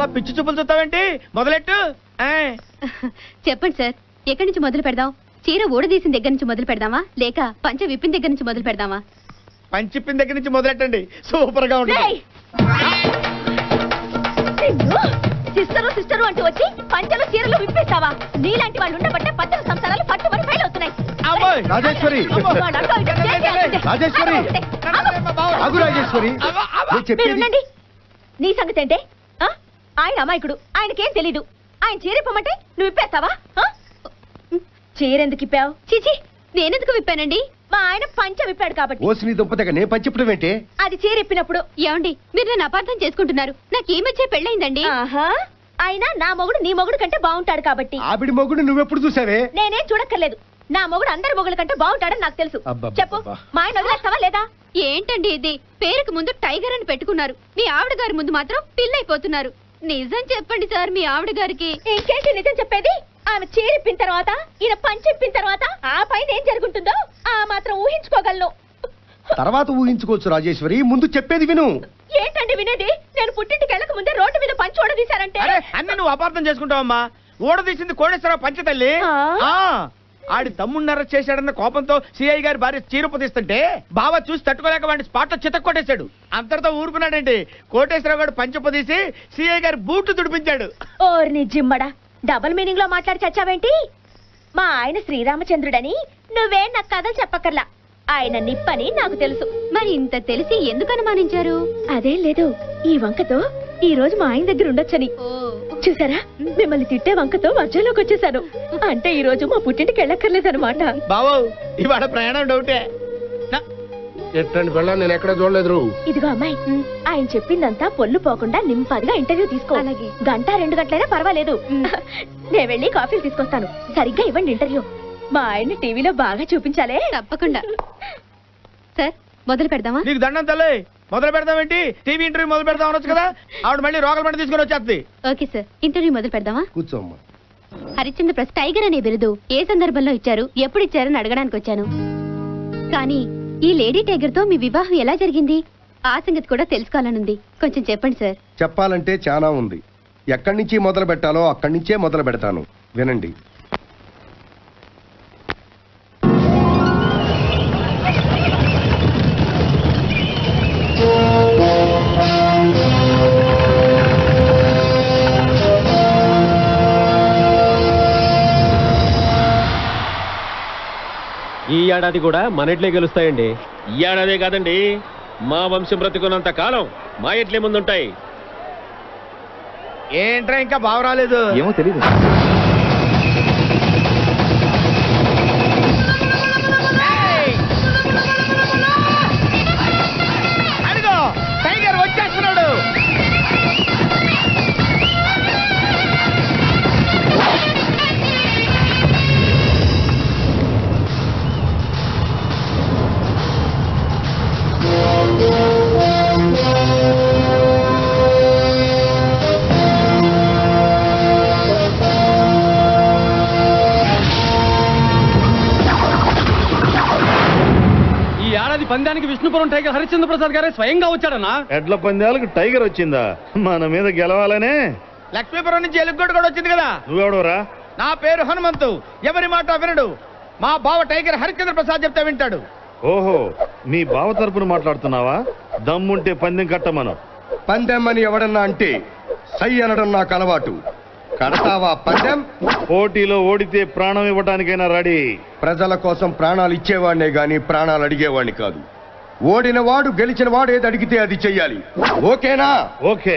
పిచ్చి చూపులు చూస్తావేంటి మొదలెట్టు ఆ. చెప్పండి సార్ ఎక్కడి నుంచి మొదలు పెడదాం చీర ఊడదీసిన దగ్గర నుంచి మొదలు పెడదామా లేక పంచ విప్పిన దగ్గర నుంచి మొదలు పెడదామా పంచిప్పిన దగ్గర నుంచి మొదలెట్టండి సూపర్ గా ఉంటుంది సిస్టరు సిస్టరు అంటూ వచ్చి పంచలు చీరలు విప్పేస్తావా నీలాంటి వాళ్ళు ఉండబట్టే పచ్చల సంసారాలు పట్టుబడి ఫెయిల్ అవుతున్నాయి అమ్మోయ్. రాజేశ్వరి వాళ్ళు అటో ఇటో చేసి ఆలోచించే. రాజేశ్వరి. ఆగు, ఆగు. ఆగు రాజేశ్వరి అవ్వ, అవ్వ. నేను మీరు చెప్పేది ఉండండి నీ సంగతి ఏంటే ఆ? ఆయన అమాయకుడు ఆయనకేం తెలీదు ఆయన చీరిప్పమంటే నువ్వు ఇప్పేస్తావా ఆ? చీరెందుకు ఇప్పావు చీచి నేనెందుకు విప్పానండి మా ఆయన పంచ విప్పాడు కాబట్టి ఓసి నీ దుంపతగా నేను పంచిప్పడం ఏంటి అది చీరిప్పినప్పుడు ఏమండి మీరు నన్ను అపార్థం చేసుకుంటున్నారు నాకు ఈ మధ్య పెళ్ళయిందండి ఆహా అయినా నా మొగుడు నీ మొగుడు కంటే బాగుంటాడు కాబట్టి ఆవిడి మొగుడు నువ్వెప్పుడు చూసావే నేనేం చూడక్కర్లేదు నా మొగుడు అందరి మొగుడు కంటే బాగుంటాడని నాకు తెలుసు అబ్బబ్బబ్బా. చెప్పు మా ఆయన వదిలేస్తావా లేదా ఏంటండి ఇది పేరుకు ముందు టైగర్ అని పెట్టుకున్నారు మీ ఆవిడ గారి ముందు మాత్రం పిల్లైపోతున్నారు నిజం చెప్పండి సార్ మీ ఆవిడ గారికి ఇంకేంటి నిజం చెప్పేది ఆమె చీరిప్పిన తర్వాత ఈయన పంచిప్పిన తర్వాత ఆ పైన ఏం జరుగుతుందో ఆ మాత్రం ఊహించుకోగలను తర్వాత ఊహించుకోవచ్చు రాజేశ్వరి ముందు చెప్పేది విను ఏంటండి వినేది నేను పుట్టింటికి వెళ్ళక ముందే రోడ్డు మీద పంచి ఓడదీశారంటే అరే అన్ని నువ్వు అపార్థం చేసుకుంటావమ్మా ఊడ తీసింది కోడేశ్వరరావు పంచతల్లి ఆ? ఆ ఆడి తమ్ముడిని అరెస్ట్ చేశాడన్న కోపంతో సిఐ గారి భార్య చీరపదిస్తుంటే బావ చూసి తట్టుకోలేక వాడిని స్పాట్ లో చితక్ కొట్టేశాడు అంతటితో ఊరుకున్నాడేంటి కోటేశ్వరరావు గారు పంచపదీసి సిఐ గారి బూట్లు తుడిపించాడు ఓర్ని జిమ్మడా డబుల్ మీనింగ్ లో మాట్లాడి చచ్చావేంటి మా ఆయన శ్రీరామచంద్రుడని నువ్వే నాకు కథలు చెప్పక్కర్లా ఆయన నిప్పని నాకు తెలుసు మరి ఇంత తెలిసి ఎందుకు అనుమానించారు అదేం లేదు ఈ వంకతో ఈ రోజు మా ఆయన దగ్గర ఉండొచ్చని చూసారా మిమ్మల్ని తిట్టే వంకతో మధ్యలోకి వచ్చేసాను అంటే ఈ రోజు మా పుట్టింటికి వెళ్ళక్కర్లేదన్నమాట బావో ఇవాళ ప్రయాణం డౌటే నా- ఎట్టండి పిల్ల నేను ఎక్కడ చూడలేదు ఇదిగో అమ్మాయి ఆయన చెప్పిందంతా పొల్లు పోకుండా నింపదిగా ఇంటర్వ్యూ తీసుకో అలాగే. గంట రెండు గంటలైనా పర్వాలేదు నేను వెళ్ళి కాఫీలు తీసుకొస్తాను సరిగ్గా ఇవ్వండి ఇంటర్వ్యూ మా ఆయన్ని టీవీలో బాగా చూపించాలే తప్పకుండా సార్ మొదలు పెడదామా నీకు దండం తల్లి మొదలు పెడదామేంటి టీవీ ఇంటర్వ్యూ మొదలు పెడదాం అనొచ్చు కదా ఆవిడ మళ్ళీ రోగల పంట తీసుకొని వచ్చేస్తుంది ఓకే సార్ ఇంటర్వ్యూ మొదలు పెడదామా కూర్చోమ్మా హరిశ్చంద్ర ప్రస్ టైగర్ అనే బిరుదు ఏ సందర్భంలో ఇచ్చారు ఎప్పుడు ఇచ్చారని అడగడానికి వచ్చాను కానీ ఈ లేడీ టైగర్ తో మీ వివాహం ఎలా జరిగింది ఆ సంగతి కూడా తెలుసుకోవాలనుంది కొంచెం చెప్పండి సార్ చెప్పాలంటే చాలా ఉంది ఎక్కడి నుంచి మొదలు పెట్టాలో అక్కడి నుంచే మొదలు పెడతాను వినండి ఈ ఏడాది కూడా మన ఇడ్లే గెలుస్తాయండి ఈ ఏడాదే కాదండి మా వంశం బ్రతికున్నంత కాలం మా ఇడ్లే ముందుంటాయి ఏంట్రా ఇంకా బావ రాలేదు ఏమో తెలియదు అడిగో టైగర్ వచ్చేస్తున్నాడు ఈ ఏడాది పందానికి విష్ణుపురం టైగర్ హరిశ్చంద్ర ప్రసాద్ గారే స్వయంగా వచ్చాడన్నా ఎడ్ల పందాలకు టైగర్ వచ్చిందా మన మీద గెలవాలనే లక్ష్మీపురం నుంచి ఎలుగుగొడ్డు కూడా వచ్చింది కదా నువ్వెవడోరా నా పేరు హనుమంతు ఎవరి మాట వినడు మా బావ టైగర్ హరిశ్చంద్ర ప్రసాద్ చెప్తే వింటాడు ఓహో మీ బావ తరపున మాట్లాడుతున్నావా దమ్ముంటే పందెం కట్టమను పందెం ఎవడన్నా అంటే సై అనడం నాకు అలవాటు కడతావా పందెం పోటీలో ఓడితే ప్రాణం ఇవ్వటానికైనా రెడీ ప్రజల కోసం ప్రాణాలు ఇచ్చేవాడినే గాని ప్రాణాలు అడిగేవాడిని కాదు ఓడిన వాడు గెలిచిన వాడు ఏది అడిగితే అది చెయ్యాలి ఓకేనా ఓకే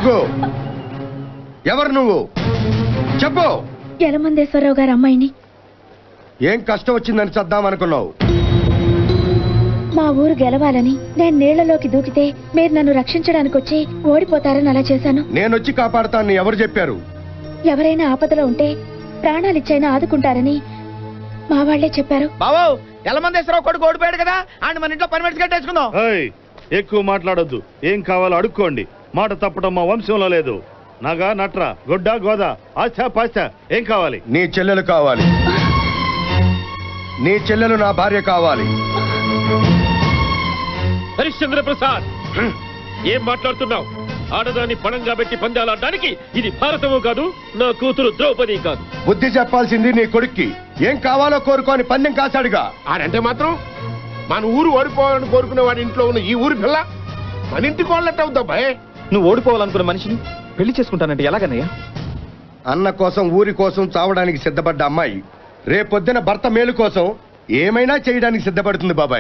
ఆగు ఎవరు నువ్వు చెప్పు యలమందేశ్వరరావు గారు అమ్మాయిని ఏం కష్టం వచ్చిందని చద్దామనుకున్నావు మా ఊరు గెలవాలని నేను నీళ్లలోకి దూకితే మీరు నన్ను రక్షించడానికి వచ్చి ఓడిపోతారని అలా చేశాను నేనొచ్చి కాపాడుతానని ఎవరు చెప్పారు ఎవరైనా ఆపదలో ఉంటే ప్రాణాలిచ్చైనా ఆదుకుంటారని మా వాళ్లే చెప్పారు బాబు ఎలమందేశ్వరరావు కొడుకు ఓడిపోయాడు కదా ఆయన మన ఇంట్లో పని మనిషి కట్టేసుకుందాం ఏయ్, ఎక్కువ మాట్లాడొద్దు ఏం కావాలో అడుక్కోండి మాట తప్పడం మా వంశంలో లేదు నగా నట్ర గొడ్డ గోద ఆశ పాశ ఏం కావాలి నీ చెల్లెలు కావాలి నీ చెల్లెలు నా భార్య కావాలి హరిశ్చంద్ర ప్రసాద్ ఏం మాట్లాడుతున్నావు ఆడదాన్ని పణంగా పెట్టి పందాలాడడానికి ఇది భారతము కాదు నా కూతురు ద్రౌపది కాదు బుద్ధి చెప్పాల్సింది నీ కొడుక్కి ఏం కావాలో కోరుకోని పందెం కాశాడుగా ఆడంటే మాత్రం మన ఊరు ఓడిపోవాలని కోరుకునే వాడి ఇంట్లో ఉన్న ఈ ఊరి పిల్ల మన ఇంటికి వాళ్ళట్టు అవుతా భయ్ నువ్వు ఓడిపోవాలనుకున్న మనిషిని పెళ్లి చేసుకుంటానంటే ఎలాగన్నయ్యా అన్న కోసం ఊరి కోసం చావడానికి సిద్ధపడ్డ అమ్మాయి రేపొద్దున భర్త మేలు కోసం ఏమైనా చేయడానికి సిద్ధపడుతుంది బాబాయ్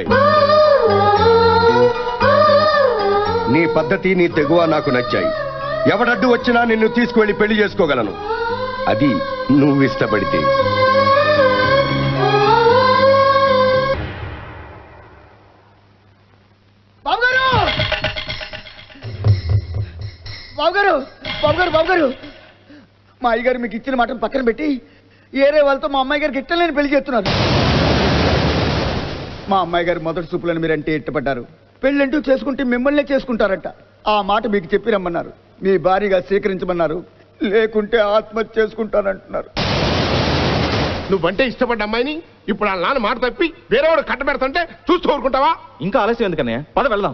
నీ పద్ధతి నీ తెగువ నాకు నచ్చాయి ఎవడడ్డు వచ్చినా నిన్ను తీసుకువెళ్ళి పెళ్లి చేసుకోగలను అది నువ్వు ఇష్టపడితే బాబు గారు బాబు గారు బాబు గారు బాబు గారు మా అయ్యగారు మీకు ఇచ్చిన మాటను పక్కన పెట్టి ఏరే వాళ్ళతో మా అమ్మాయి గారికి ఇట్టలేని పెళ్లి చేస్తున్నారు మా అమ్మాయి గారు మొదటి చూపులను మీరంటే ఇష్టపడ్డారు పెళ్ళంటూ చేసుకుంటే మిమ్మల్నే చేసుకుంటారట ఆ మాట మీకు చెప్పి రమ్మన్నారు మీ భారీగా స్వీకరించమన్నారు లేకుంటే ఆత్మహత్య చేసుకుంటానంటున్నారు నువ్వంటే ఇష్టపడ్డ అమ్మాయిని ఇప్పుడు వాళ్ళ నాన్న మాట తప్పి వేరేవాడు కట్టబెడతంటే చూస్తూ ఊరుకుంటావా ఇంకా ఆలస్యం ఎందుకన్నయ్య పద వెళ్దాం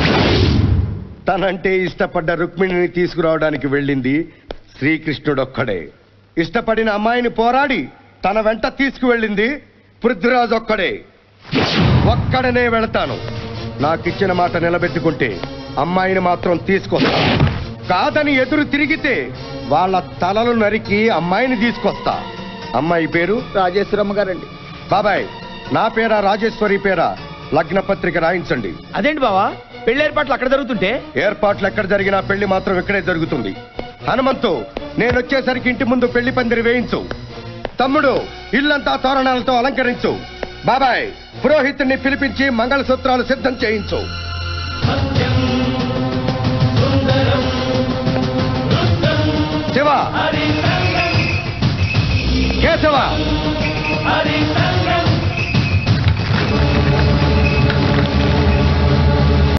తనంటే ఇష్టపడ్డ రుక్మిణిని తీసుకురావడానికి వెళ్ళింది శ్రీకృష్ణుడొక్కడే ఇష్టపడిన అమ్మాయిని పోరాడి తన వెంట తీసుకువెళ్ళింది పృథ్వీరాజ్ ఒక్కడే ఒక్కడనే వెళతాను నాకిచ్చిన మాట నిలబెట్టుకుంటే అమ్మాయిని మాత్రం తీసుకొస్తా కాదని ఎదురు తిరిగితే వాళ్ళ తలలు నరికి అమ్మాయిని తీసుకొస్తా అమ్మాయి పేరు రాజేశ్వరమ్మ గారండి బాబాయ్ నా పేరా రాజేశ్వరి పేరా లగ్న పత్రిక రాయించండి అదేంటి బావా పెళ్లి ఏర్పాట్లు అక్కడ జరుగుతుంటే ఏర్పాట్లు ఎక్కడ జరిగినా పెళ్లి మాత్రం ఇక్కడే జరుగుతుంది హనుమంతు నేను వచ్చేసరికి ఇంటి ముందు పెళ్లి పందిరి వేయించు తమ్ముడు ఇల్లంతా తోరణాలతో అలంకరించు బాబాయ్ పురోహితుడిని పిలిపించి మంగళసూత్రాలు సిద్ధం చేయించు శివ కేశవ